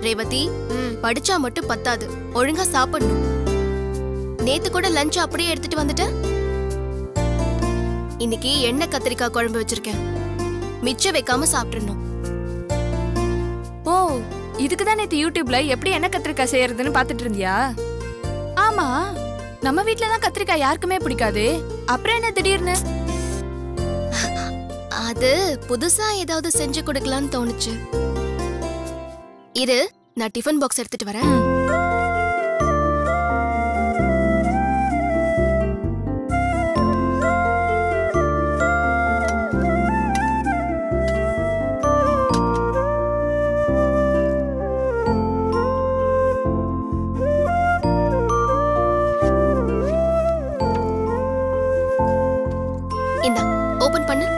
ரேவதி படிச்சா மட்டும் பத்தாது ஒழுங்கா சாப்பிடணும் நேத்து கூட லஞ்ச் அப்படியே எடுத்துட்டு வந்துட்ட இன்னைக்கு எண்ணெய் கத்திரிக்காய் குழம்பு வச்சிருக்கேன் மிச்சம் வைக்காம சாப்பிட்டுறணும் ஓ இதுக்கு தான் நேத்து யூடியூப்ல எப்படி என்ன கத்திரிக்காய் செய்யறதுன்னு பாத்துட்டு இருந்தியா ஆமா நம்ம வீட்ல தான் கத்திரிக்காய் யாருக்குமே பிடிக்காது அப்புறம் என்ன திடீர்னு அது புதுசா ஏதாவது செஞ்சு கொடுக்கலாம்னு தோணுச்சு இரு நான் டிஃபன் பாக்ஸ் எடுத்துட்டு வரேன் இந்தா ஓபன் பண்ணு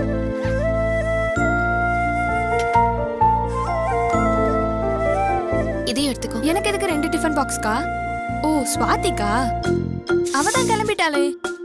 இதையும் எடுத்துக்கோ எனக்கு எதுக்கு ரெண்டு டிஃபன் பாக்ஸ்க்கா ஓ ஸ்வாதிக்கா அவ தான் கிளம்பிட்டாளே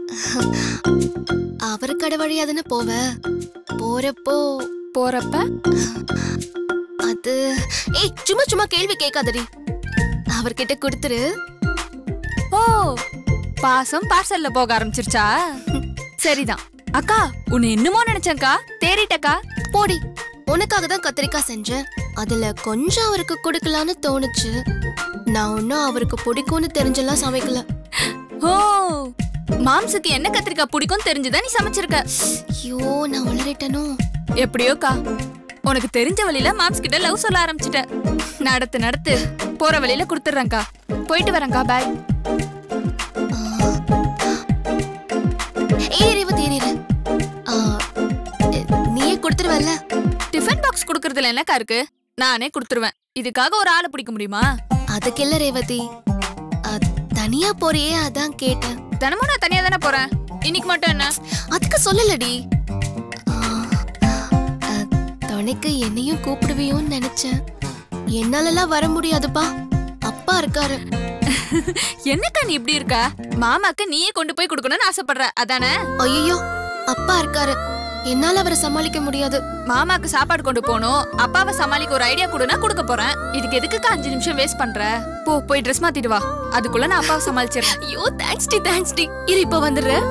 அவர் கடை வழியா தானே போவ போறப்போ போறப்ப அது ஏய் சும்மா சும்மா கேள்வி கேட்காதடி அவர்கிட்ட கொடுத்துரு ஓ பாசம் பார்சல்ல போக ஆரம்பிச்சிருச்சா சரிதான் அக்கா உன்னை என்னமோ நினைச்சேன்க்கா தேறிட்டக்கா போடி உனக்காக தான் கத்திரிக்காய் செஞ்சேன் அதுல கொஞ்சம் அவருக்கு கொடுக்கலான்னு தோணுச்சு நான் ஒன்னும் அவருக்கு பிடிக்கும்னு தெரிஞ்செல்லாம் சமைக்கல ஓ மாம்சுக்கு என்ன கத்திரிக்காய் பிடிக்கும் தெரிஞ்சுதான் நீ சமைச்சிருக்க ஐயோ நான் வளரிட்டனோ எப்படியோக்கா உனக்கு தெரிஞ்ச வழியில மாம்ஸ் கிட்ட லவ் சொல்ல ஆரம்பிச்சிட்ட நடத்து நடத்து போற வழியில கொடுத்துட்றேன்க்கா போயிட்டு வரேன்க்கா பாய் ஏய் ரேவதி இரு, இரு. ஆ, எ- நீயே கொடுத்துருவல்ல டிஃபன் பாக்ஸ் கொடுக்கறதுல என்னக்கா இருக்கு நானே கொடுத்துருவேன் இதுக்காக ஒரு ஆளை பிடிக்க முடியுமா அதுக்கு இல்ல ரேவதி அ, தனியா போறியே அதான் கேட்டேன் தினமும் நான் தனியா தானே போறேன் இன்னைக்கு மட்டும் என்ன அதுக்கு சொல்லலடி ஆ, அ, துணைக்கு என்னையும் கூப்பிடுவியோன்னு நினைச்சேன் என்னாலலாம் வர முடியாதுப்பா அப்பா இருக்காரு என்னக்கா நீ இப்படி இருக்க மாமாக்கு நீயே கொண்டு போய் கொடுக்கணும்னு ஆசைப்படுற அதானே ஐயோ அப்பா இருக்காரு என்னால அவரை சமாளிக்க முடியாது மாமாக்கு சாப்பாடு கொண்டு போகணும் அப்பாவை சமாளிக்க ஒரு ஐடியா கொடுனா கொடுக்க போறேன் இதுக்கு எதுக்குக்கா அஞ்சு நிமிஷம் வேஸ்ட் பண்ற போ போய் ட்ரெஸ் மாத்திட்டு வா அதுக்குள்ள நான் அப்பாவை சமாளிச்சிடுறேன் ஐயோ தேங்க்ஸ் டி தேங்க்ஸ் டி இரு இப்ப வந்துடுறேன்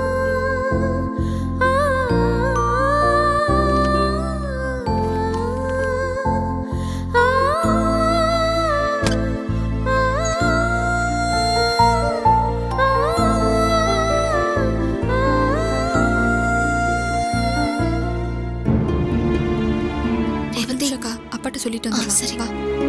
ரேவதி அக்கா அப்பாட்ட சொல்லிட்டு ஆ, வந்துடலாம். சரி. வா.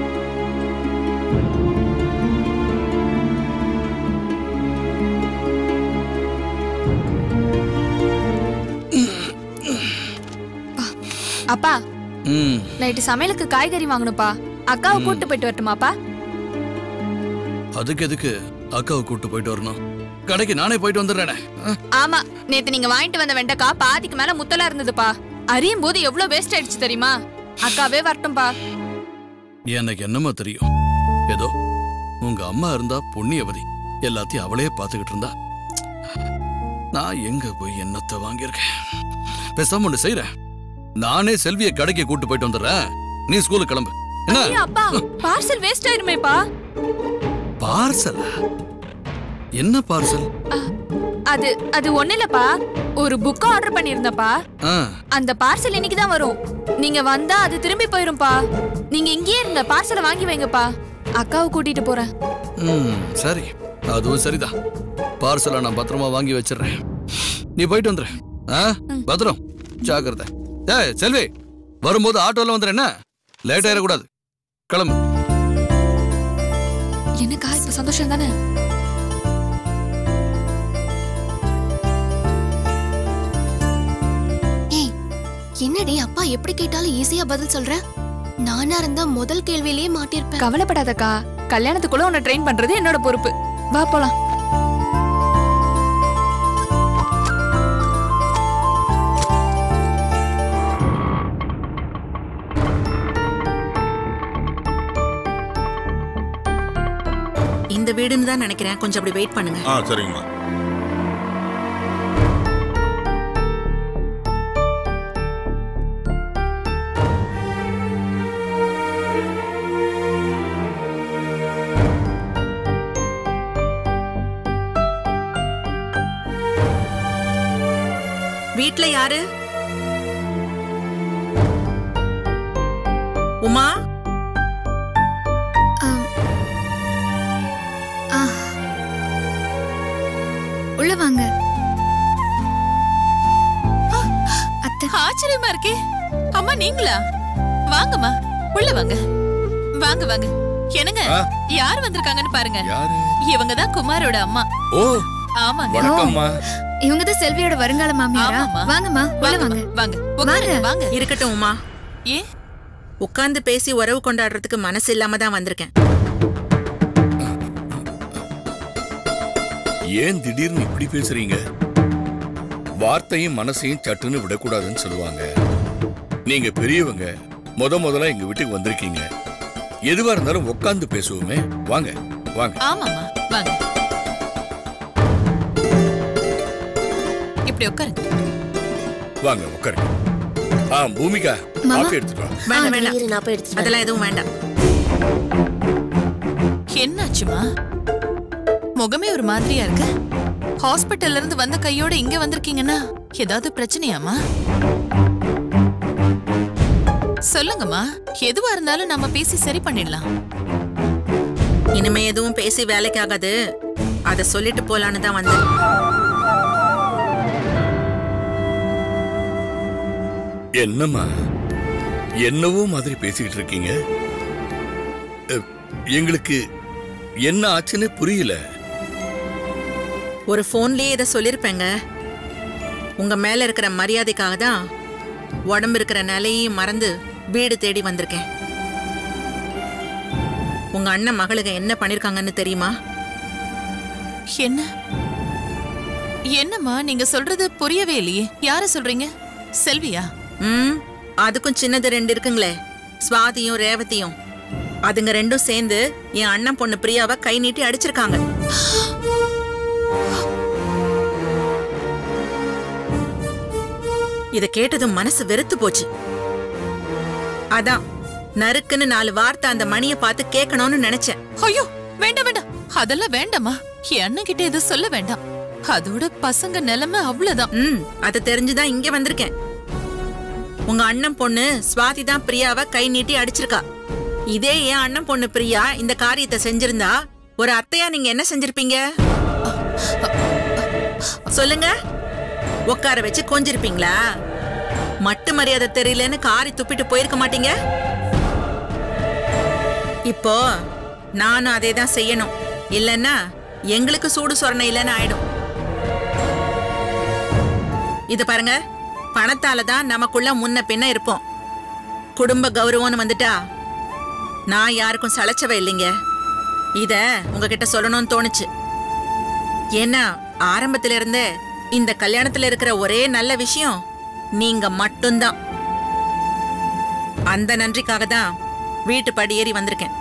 வா. அப்பா ம் நைட்டு சமையலுக்கு காய்கறி வாங்கணும்ப்பா அக்காவை கூட்டு போயிட்டு வரட்டுமாப்பா அதுக்கு எதுக்கு அக்காவை கூட்டு போயிட்டு வரணும் கடைக்கு நானே போயிட்டு வந்துடுறேனே ஆ, ஆமா நேத்து நீங்க வாங்கிட்டு வந்த வெண்டைக்காய் பாதிக்கு மேல முத்தலா இருந்ததுப்பா அறியும் போது எவ்வளவு வேஸ்ட் ஆயிடுச்சு தெரியுமா அக்காவே வரட்டும்பா எனக்கு என்னமா தெரியும் ஏதோ உங்க அம்மா இருந்தா புண்ணியவதி எல்லாத்தையும் அவளே பார்த்துக்கிட்டு இருந்தா நான் எங்க போய் என்னத்தை வாங்கியிருக்கேன் பேசாம ஒண்ணு செய்யறேன் நானே செல்வியை கடைக்கு கூட்டு போயிட்டு வந்துடுறேன் நீ ஸ்கூலுக்கு கிளம்பு என்ன ஐயோ, அப்பா பார்சல் வேஸ்ட் ஆயிருமேப்பா பார்சல் என்ன பார்சல் அது அது ஒண்ணு இல்லப்பா ஒரு புக் ஆர்டர் பண்ணிருந்தப்பா ஆ அந்த பார்சல் இன்னைக்கு தான் வரும் நீங்க வந்தா அது திரும்பி போயிரும்பா நீங்க இங்கேயே இருங்க பார்சலை வாங்கி வைங்கப்பா அக்காவை கூட்டிட்டு போறேன் ம் சரி அதுவும் சரிதான் பார்சலை நான் பத்திரமா வாங்கி வச்சிடுறேன் நீ போயிட்டு வந்துரு ஆ பத்திரம் ஜாக்கிரதை ஏய் செல்வி வரும்போது ஆட்டோல வந்துரு என்ன லேட் ஆயிடக்கூடாது கிளம்பு என்னக்கா இப்ப சந்தோஷம் தானே ஏய் என்னடி அப்பா எப்படி கேட்டாலும் ஈஸியா பதில் சொல்ற நானா இருந்தா முதல் கேள்வியிலேயே மாட்டிருப்பேன் கவலைப்படாதக்கா கல்யாணத்துக்குள்ள உன்னை ட்ரெயின் பண்றது என்னோட பொறுப்பு வா போலாம் இந்த வீடுன்னு தான் நினைக்கிறேன் கொஞ்சம் அப்படி வெயிட் பண்ணுங்க ஆ சரிங்கம்மா வீட்ல யாரு உமா உள்ள வாங்க அத்தை ஆச்சரியமா இருக்கே அம்மா நீங்களா வாங்கம்மா உள்ள வாங்க வாங்க வாங்க என்னங்க ஆ. யார் வந்திருக்காங்கன்னு பாருங்க யாரு இவங்க தான் குமாரோட அம்மா ஓ ஆமாங்க வணக்கம்மா இவங்க தான் செல்வியோட வருங்கால மாமியாரா ஆமாம்மா. வாங்கம்மா உள்ள வாங்க வாங்க வாங்க உட்காருங்க, வாங்க இருக்கட்டும் உமா ஏ உட்கார்ந்து பேசி உறவு கொண்டாடுறதுக்கு மனசு இல்லாம தான் வந்திருக்கேன் ஏன் திடீர்னு இப்படி பேசுறீங்க வார்த்தையும் மனசையும் சட்டுன்னு விடக்கூடாதுன்னு சொல்லுவாங்க நீங்க பெரியவங்க முத முதல்ல எங்க வீட்டுக்கு வந்திருக்கீங்க எதுவா இருந்தாலும் உட்கார்ந்து பேசுவோமே வாங்க வாங்க ஆமாம்மா வாங்க இப்படி உட்காருங்க வாங்க உட்காருங்க ஆ பூமிகா காஃபி எடுத்துட்டு வா வேண்டாம் வேண்டாம் இரு, நான் போய் எடுத்துட்டு வரேன். அதெல்லாம் எதுவும் வேண்டாம் என்னாச்சுமா முகமே ஒரு மாதிரியா இருக்கு ஹாஸ்பிட்டல்ல இருந்து வந்த கையோட இங்க வந்திருக்கீங்கன்னா ஏதாவது பிரச்சனையாமா சொல்லுங்கம்மா எதுவா இருந்தாலும் நம்ம பேசி சரி பண்ணிடலாம் இனிமே எதுவும் பேசி வேலைக்கு ஆகாது அத சொல்லிட்டு போலான்னு தான் வந்தேன் என்னம்மா என்னவோ மாதிரி பேசிக்கிட்டு இருக்கீங்க அ, எங்களுக்கு என்ன ஆச்சுன்னு புரியல ஒரு போன்லயே இத சொல்லிருப்பேங்க உங்க மேல இருக்கிற மரியாதைக்காக தான் உடம்பு இருக்கிற நிலையையும் மறந்து வீடு தேடி வந்திருக்கேன் உங்க அண்ணன் மகளுக என்ன பண்ணிருக்காங்கன்னு தெரியுமா என்ன என்னம்மா நீங்க சொல்றது புரியவே இல்லையே யார சொல்றீங்க செல்வியா ம் அதுக்கும் சின்னது ரெண்டு இருக்குங்களே சுவாதியும் ரேவதியும் அதுங்க ரெண்டும் சேர்ந்து என் அண்ணன் பொண்ணு பிரியாவை கை நீட்டி அடிச்சிருக்காங்க இத கேட்டதும் மனசு வெறுத்து போச்சு அதான் நறுக்குன்னு நாலு வார்த்தை அந்த மணியை பார்த்து கேட்கணும்னு நினைச்சேன் ஐயோ வேண்டாம் வேண்டாம் அதெல்லாம் வேண்டாம்மா என் அண்ணன் கிட்ட எதுவும் சொல்ல வேண்டாம் அதோட பசங்க நிலைமை அவ்வளவுதான் ம் அது தெரிஞ்சுதான் இங்க வந்திருக்கேன் உங்க அண்ணன் பொண்ணு சுவாதி தான் பிரியாவை கை நீட்டி அடிச்சிருக்கா இதே என் அண்ணன் பொண்ணு பிரியா இந்த காரியத்தை செஞ்சிருந்தா ஒரு அத்தையா நீங்க என்ன செஞ்சிருப்பீங்க சொல்லுங்க உட்கார வச்சு கொஞ்சிருப்பீங்களா மட்டு மரியாதை தெரியலன்னு காரி துப்பிட்டு போயிருக்க மாட்டீங்க இப்போ நானும் அதே தான் செய்யணும் இல்லைன்னா எங்களுக்கு சூடு சொரணை இல்லைன்னு ஆயிடும் இது பாருங்க பணத்தால தான் நமக்குள்ள முன்ன பின்ன இருப்போம் குடும்ப கௌரவம்னு வந்துட்டா நான் யாருக்கும் சளைச்சவ இல்லைங்க இத உங்ககிட்ட சொல்லணும்னு தோணுச்சு ஏன்னா ஆரம்பத்துல இருந்தே இந்த கல்யாணத்துல இருக்கிற ஒரே நல்ல விஷயம் நீங்க மட்டும்தான் அந்த நன்றிக்காக தான் வீட்டு படியேறி வந்திருக்கேன்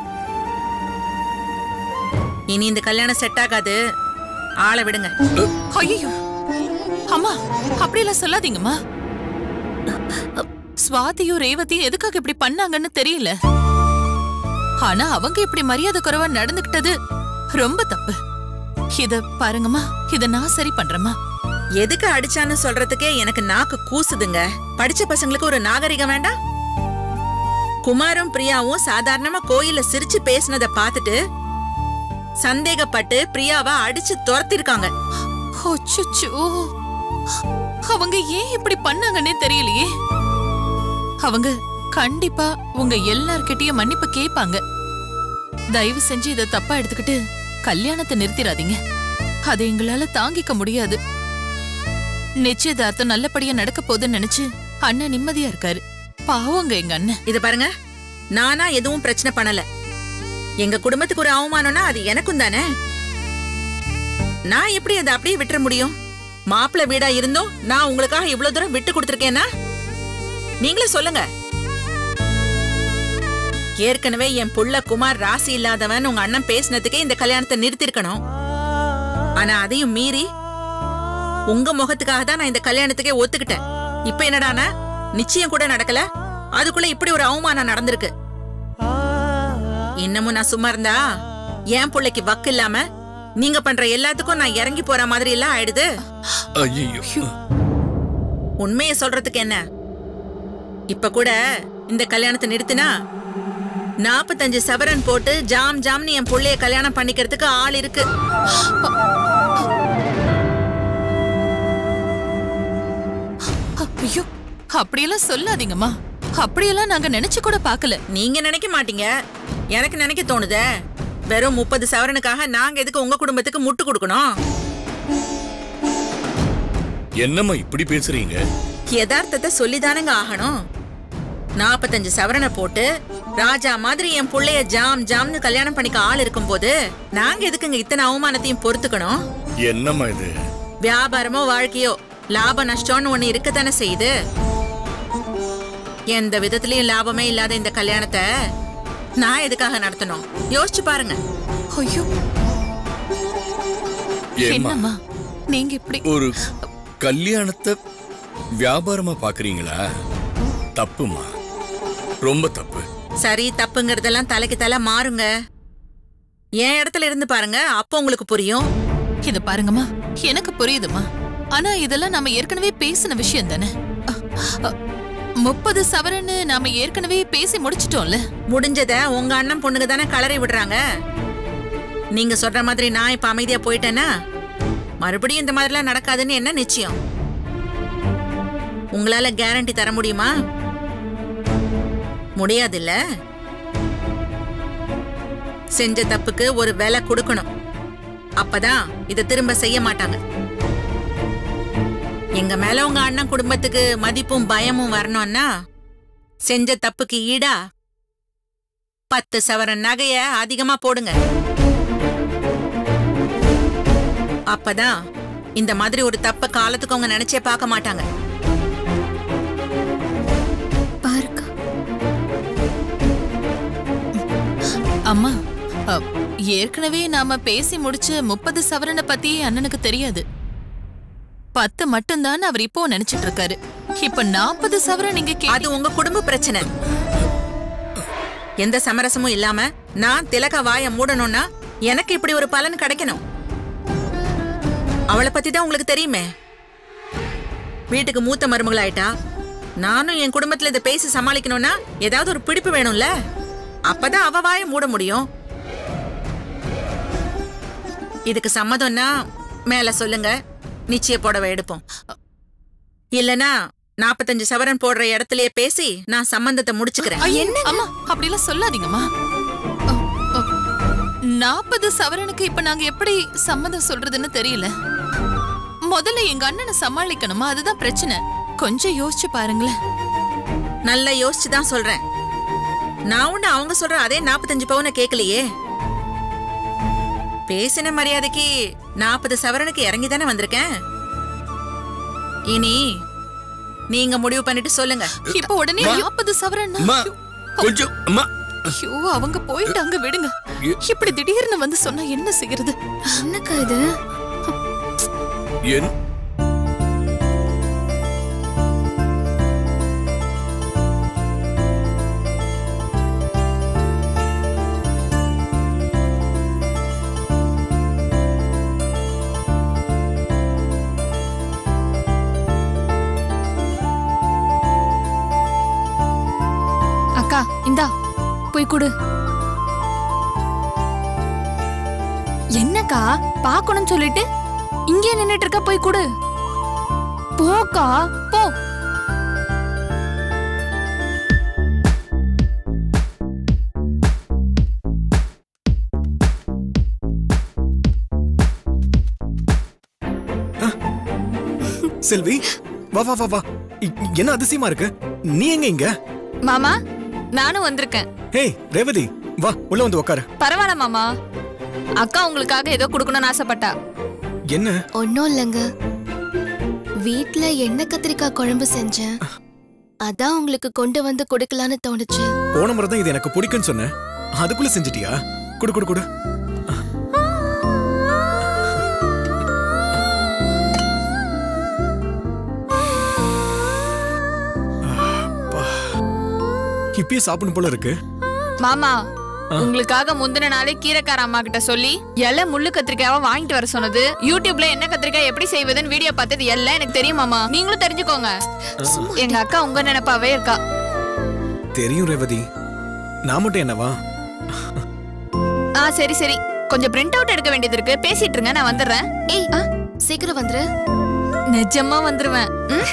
இனி இந்த கல்யாணம் செட் ஆகாது ஆளை விடுங்க ஐயோ அம்மா அப்படியெல்லாம் சொல்லாதீங்கம்மா சுவாதியும் ரேவதியும் எதுக்காக இப்படி பண்ணாங்கன்னு தெரியல ஆனா அவங்க இப்படி மரியாதை குறைவா நடந்துகிட்டது ரொம்ப தப்பு இத பாருங்கம்மா இத நான் சரி பண்றேம்மா எதுக்கு அடிச்சான்னு சொல்றதுக்கே எனக்கு நாக்கு கூசுதுங்க படிச்ச பசங்களுக்கு ஒரு நாகரிகம் வேண்டாம் குமாரும் பிரியாவும் சாதாரணமா கோயில்ல சிரிச்சு பேசுனத பார்த்துட்டு சந்தேகப்பட்டு பிரியாவை அடிச்சு துரத்திருக்காங்க அச்சச்சோ அவங்க ஏன் இப்படி பண்ணாங்கன்னே தெரியலையே அவங்க கண்டிப்பா உங்க எல்லார்கிட்டயும் மன்னிப்பு கேட்பாங்க தயவு செஞ்சு இத தப்பா எடுத்துக்கிட்டு கல்யாணத்தை நிறுத்திடாதீங்க அதை எங்களால தாங்கிக்க முடியாது நிச்சயதார்த்தம் நல்லபடியா நடக்க போகுதுன்னு நினைச்சு அண்ணன் நிம்மதியா இருக்காரு பாவங்க எங்க அண்ணன் இது பாருங்க நானா எதுவும் பிரச்சனை பண்ணல எங்க குடும்பத்துக்கு ஒரு அவமானம்னா அது எனக்கும் தானே நான் எப்படி அதை அப்படியே விட்டுற முடியும் மாப்பிள்ளை வீடா இருந்தும் நான் உங்களுக்காக இவ்வளவு தூரம் விட்டு கொடுத்துருக்கேன்னா நீங்களே சொல்லுங்க ஏற்கனவே என் புள்ள குமார் ராசி இல்லாதவன் உங்க அண்ணன் பேசினதுக்கே இந்த கல்யாணத்தை நிறுத்திருக்கணும் ஆனா அதையும் மீறி உங்க முகத்துக்காக தான் நான் இந்த கல்யாணத்துக்கே ஒத்துக்கிட்டேன் இப்ப என்னடானா நிச்சயம் கூட நடக்கல அதுக்குள்ள இப்படி ஒரு அவமானம் நடந்திருக்கு இன்னமும் நான் சும்மா இருந்தா என் பிள்ளைக்கு வக்கு இல்லாம நீங்க பண்ற எல்லாத்துக்கும் நான் இறங்கி போற மாதிரி எல்லாம் ஆயிடுது ஐயோ உண்மையை சொல்றதுக்கு என்ன இப்ப கூட இந்த கல்யாணத்தை நிறுத்தினா நாற்பத்தஞ்சு சவரன் போட்டு ஜாம் ஜாம்னு என் புள்ளைய கல்யாணம் பண்ணிக்கிறதுக்கு ஆள் இருக்கு ஐயோ அப்படியெல்லாம் சொல்லாதீங்கம்மா அப்படியெல்லாம் நாங்க நினைச்சு கூட பார்க்கல நீங்க நினைக்க மாட்டீங்க எனக்கு நினைக்க தோணுதே வெறும் முப்பது சவரனுக்காக நாங்க எதுக்கு உங்க குடும்பத்துக்கு முட்டு கொடுக்கணும் என்னம்மா இப்படி பேசுறீங்க யதார்த்தத்தை சொல்லிதானங்க ஆகணும் நாற்பத்தஞ்சு சவரனை போட்டு ராஜா மாதிரி என் புள்ளைய ஜாம் ஜாம்னு கல்யாணம் பண்ணிக்க ஆள் இருக்கும்போது நாங்க எதுக்குங்க இத்தனை அவமானத்தையும் பொறுத்துக்கணும் என்னம்மா இது வியாபாரமோ வாழ்க்கையோ லாப நஷ்டம்னு ஒண்ணு இருக்கத்தானே செய்யுது எந்த விதத்திலயும் லாபமே இல்லாத இந்த கல்யாணத்தை நான் எதுக்காக நடத்தணும் யோசிச்சு பாருங்க ஐயோ ஏம்மா என்னம்மா நீங்க இப்படி ஒரு கல்யாணத்தை வியாபாரமா பாக்குறீங்களா தப்புமா ரொம்ப தப்பு சரி தப்புங்கிறதெல்லாம் தலைக்கு தலை மாறுங்க என் இடத்துல இருந்து பாருங்க அப்போ உங்களுக்கு புரியும் இத பாருங்கம்மா எனக்கு புரியுதுமா ஆனா இதெல்லாம் நாம ஏற்கனவே பேசின விஷயம் தானே முப்பது சவரன்னு நாம ஏற்கனவே பேசி முடிச்சிட்டோம்ல முடிஞ்சத உங்க அண்ணன் பொண்ணுங்க தானே கலரை விடுறாங்க நீங்க சொல்ற மாதிரி நான் இப்ப அமைதியா போயிட்டேன்னா மறுபடியும் இந்த மாதிரிலாம் நடக்காதுன்னு என்ன நிச்சயம் உங்களால கேரண்டி தர முடியுமா முடியாதுல்ல செஞ்ச தப்புக்கு ஒரு விலை கொடுக்கணும் அப்பதான் இத திரும்ப செய்ய மாட்டாங்க எங்க மேல உங்க அண்ணன் குடும்பத்துக்கு மதிப்பும் பயமும் வரணும்னா செஞ்ச தப்புக்கு ஈடா பத்து சவரன் நகைய அதிகமா போடுங்க அப்பதான் இந்த மாதிரி ஒரு தப்ப காலத்துக்கு அவங்க நினைச்சே பார்க்க மாட்டாங்க பாருக்கா அம்மா அ, ஏற்கனவே நாம பேசி முடிச்ச முப்பது சவரனை பத்தி அண்ணனுக்கு தெரியாது பத்து மட்டும்தான் அவர் இப்போ நினைச்சிட்டு இருக்காரு இப்ப நாற்பது சவரன் நீங்க கே அது உங்க குடும்ப பிரச்சனை எந்த சமரசமும் இல்லாம நான் திலக வாய மூடணும்னா எனக்கு இப்படி ஒரு பலன் கிடைக்கணும் அவளை பத்தி தான் உங்களுக்கு தெரியுமே வீட்டுக்கு மூத்த மருமகள் ஆயிட்டா நானும் என் குடும்பத்துல இதை பேசி சமாளிக்கணும்னா ஏதாவது ஒரு பிடிப்பு வேணும்ல அப்பதான் அவ வாய மூட முடியும் இதுக்கு சம்மதம்னா மேல சொல்லுங்க நிச்சய புடவை எடுப்போம் இல்லனா நாற்பத்தஞ்சு சவரன் போடுற இடத்துலயே பேசி நான் சம்பந்தத்தை முடிச்சுக்கிறேன் ஐயோ, அம்மா அப்படிலாம் சொல்லாதீங்கம்மா நாற்பது சவரனுக்கு இப்ப நாங்க எப்படி சம்மதம் சொல்றதுன்னு தெரியல முதல்ல எங்க அண்ணனை சமாளிக்கணுமா அதுதான் பிரச்சனை கொஞ்சம் யோசிச்சு பாருங்களேன் நல்லா யோசிச்சு தான் சொல்றேன் நான் ஒண்ணு அவங்க சொல்ற அதே நாற்பத்தஞ்சு பவுனை கேட்கலையே பேசின மரியாதைக்கு நாற்பது சவரனுக்கு இறங்கி தானே வந்திருக்கேன் இனி நீங்க முடிவு பண்ணிட்டு சொல்லுங்க இப்ப உடனே அம்மா. நாற்பது சவரன் அம்மா கொஞ்சம் அம்மா ஐயோ அவங்க போயிட்டாங்க விடுங்க ஏ- இப்படி திடீர்னு வந்து சொன்னா என்ன செய்யறது என்னக்கா இது என் அக்கா இந்தா போய் கொடு என்னக்கா பார்க்கணும்னு சொல்லிட்டு இங்கே நின்னுட்டு இருக்க போய் கொடு போக்கா போ செல்வி வா வா வா வா இ- என்ன அதிசயமா இருக்கு நீ எங்க இங்க மாமா நானும் வந்திருக்கேன் ஹே ரேவதி வா உள்ள வந்து உட்காரு பரவாயில்ல மாமா அக்கா உங்களுக்காக ஏதோ கொடுக்கணும்னு ஆசைப்பட்டா என்ன ஒன்றும் இல்லைங்க வீட்ல எண்ணெய் கத்திரிக்காய் குழம்பு செஞ்சேன் அதான் உங்களுக்கு கொண்டு வந்து கொடுக்கலான்னு தோணுச்சு போன முறை தான் இது எனக்கு பிடிக்கும்னு சொன்னேன் அதுக்குள்ள செஞ்சிட்டியா குடு குடு குடு அப்பா. இப்பயே சாப்பிடணும் போல இருக்கு மாமா உங்களுக்காக முந்தின நாளே கீரைக்கார அம்மா கிட்ட சொல்லி எல்லாம் முள்ளு கத்திரிக்காவா வாங்கிட்டு வர சொன்னது யூடியூப்ல என்ன கத்திரிக்காய் எப்படி செய்வதுன்னு வீடியோ பார்த்தது எல்லாம் எனக்கு தெரியுமாமா நீங்களும் தெரிஞ்சுக்கோங்க எங்க அக்கா உங்க நினைப்பாவே இருக்கா தெரியும் ரேவதி நான் மட்டும் என்னவா ஆ சரி சரி கொஞ்சம் பிரிண்ட் அவுட் எடுக்க வேண்டியது இருக்கு பேசிட்டு இருங்க நான் வந்துடுறேன் ஏய் சீக்கிரம் வந்துரு நிஜமா வந்துருவேன் ம்?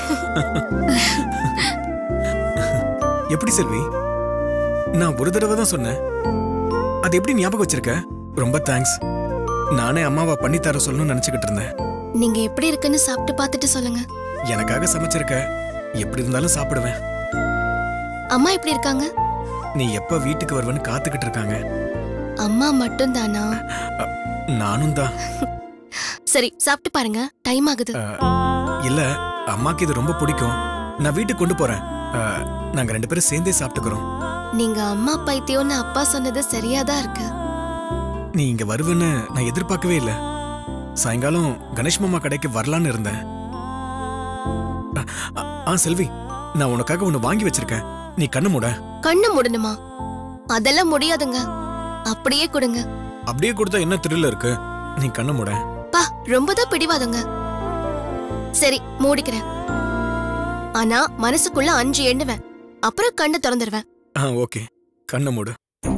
எப்படி செல்வி நான் ஒரு தடவை தான் சொன்னேன் அது எப்படி ஞாபகம் வச்சிருக்க ரொம்ப தேங்க்ஸ் நானே அம்மாவை பண்ணி தர சொல்லணும்னு நினைச்சுக்கிட்டு இருந்தேன் நீங்க எப்படி இருக்குன்னு சாப்பிட்டு பார்த்துட்டு சொல்லுங்க எனக்காக சமைச்சிருக்க எப்படி இருந்தாலும் சாப்பிடுவேன் அம்மா எப்படி இருக்காங்க நீ எப்ப வீட்டுக்கு வருவேன்னு காத்துக்கிட்டு இருக்காங்க அம்மா மட்டும் தானா அ, நானும் தான் சரி சாப்பிட்டு பாருங்க டைம் ஆகுது இல்ல அம்மாக்கு இது ரொம்ப பிடிக்கும் நான் வீட்டுக்கு கொண்டு போறேன் அ, நாங்க ரெண்டு பேரும் சேர்ந்தே சாப்பிட்டுக்கிறோம் நீங்க அம்மா பைத்தியம்னு அப்பா சொன்னது சரியாதான் இருக்கு நீ இங்க வருவேன்னு நான் எதிர்பார்க்கவே இல்ல சாயங்காலம் கணேஷ் மாமா கடைக்கு வரலான்னு இருந்தேன் அ, அ, ஆ செல்வி நான் உனக்காக ஒன்னு வாங்கி வச்சிருக்கேன் நீ கண்ணு மூட கண்ணு மூடணுமா அதெல்லாம் முடியாதுங்க அப்படியே கொடுங்க அப்படியே கொடுத்தா என்ன திருள்ள இருக்கு நீ கண்ணு மூட பா ரொம்ப தான் பிடிவாதங்க சரி மூடிக்கிறேன் ஆனா மனசுக்குள்ள அஞ்சு எண்ணுவேன் அப்புறம் கண்ணை திறந்துருவேன் ஆ ஓகே கண்ணு மூடு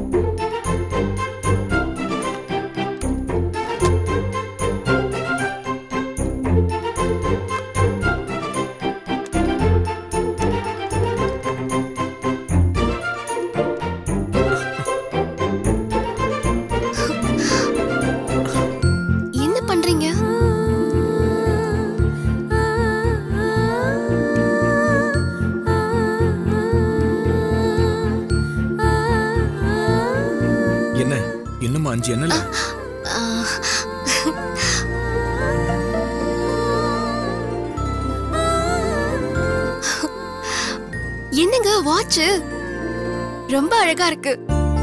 என்ன பண்றீங்க என்ன இன்னும் அஞ்சு என்னல ஆ, என்னங்க வாட்ச் ரொம்ப அழகா இருக்கு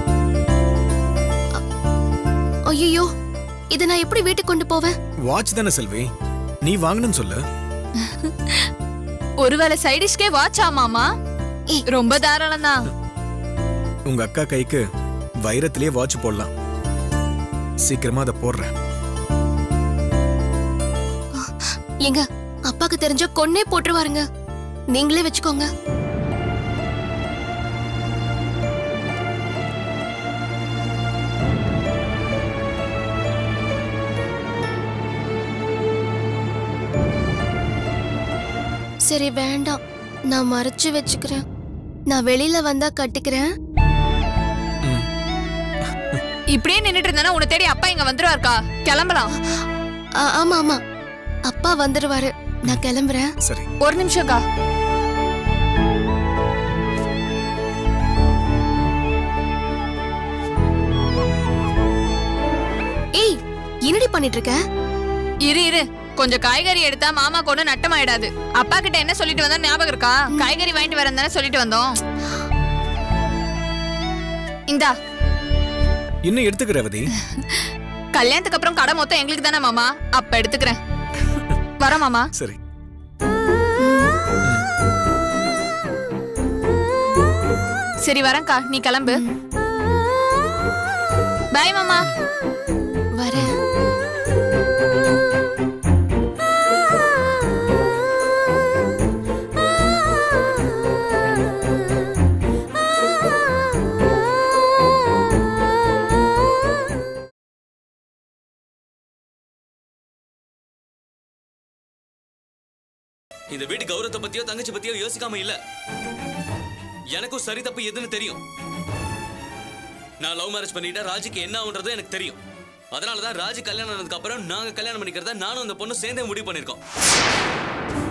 ஐயோ இத நான் எப்படி வீட்டுக்கு கொண்டு போவேன் வாட்ச் தானே செல்வி நீ வாங்கணும்னு சொல்லு ஒருவேளை சைடிஷ்கே வாட்ச் ஆமாமா ஏய். ரொம்ப தாராளம் தான் உங்க அக்கா கைக்கு வைரத்திலேயே வாட்ச் போடலாம் சீக்கிரமா அதை போடுறேன் எங்க அப்பாக்கு தெரிஞ்ச கொன்னே போட்டுருவாருங்க நீங்களே வச்சுக்கோங்க சரி வேண்டாம் நான் மறைச்சு வச்சுக்கிறேன் நான் வெளியில வந்தா கட்டிக்கிறேன் இப்படியே நின்னுட்டு இருந்தானா உன்னை தேடி அப்பா இங்க வந்துருவாருக்கா கிளம்பலாம் ஆ, ஆமா ஆமா அப்பா வந்துருவாரு நான் கிளம்புறேன் சரி ஒரு நிமிஷம்க்கா ஏய் என்னடி பண்ணிட்டு இருக்க இரு இரு கொஞ்சம் காய்கறி எடுத்தா மாமா கொண்டு நட்டமாயிடாது அப்பா கிட்ட என்ன சொல்லிட்டு வந்தா ஞாபகம் இருக்கா காய்கறி வாங்கிட்டு வரேன் தானே சொல்லிட்டு வந்தோம் இந்தா இன்னும் எடுத்துக்க ரேவதி கல்யாணத்துக்கு அப்புறம் கடை மொத்தம் எங்களுக்கு தானே மாமா அப்ப எடுத்துக்கிறேன் வர மாமா சரி சரி வரேன்க்கா நீ கிளம்பு பாய் மாமா வரேன் இந்த வீட்டு கௌரவத்தை பத்தியோ தங்கச்சி பத்தியோ யோசிக்காம இல்ல எனக்கும் சரி தப்பு எதுன்னு தெரியும் நான் லவ் மேரேஜ் பண்ணிட்டா ராஜுக்கு என்ன ஆகுன்றது எனக்கு தெரியும் அதனால தான் ராஜு கல்யாணம் ஆனதுக்கு அப்புறம் நாங்க கல்யாணம் பண்ணிக்கிறத நானும் அந்த பொண்ணு சேர்ந்தே முடிவு பண்ணிருக்கோம்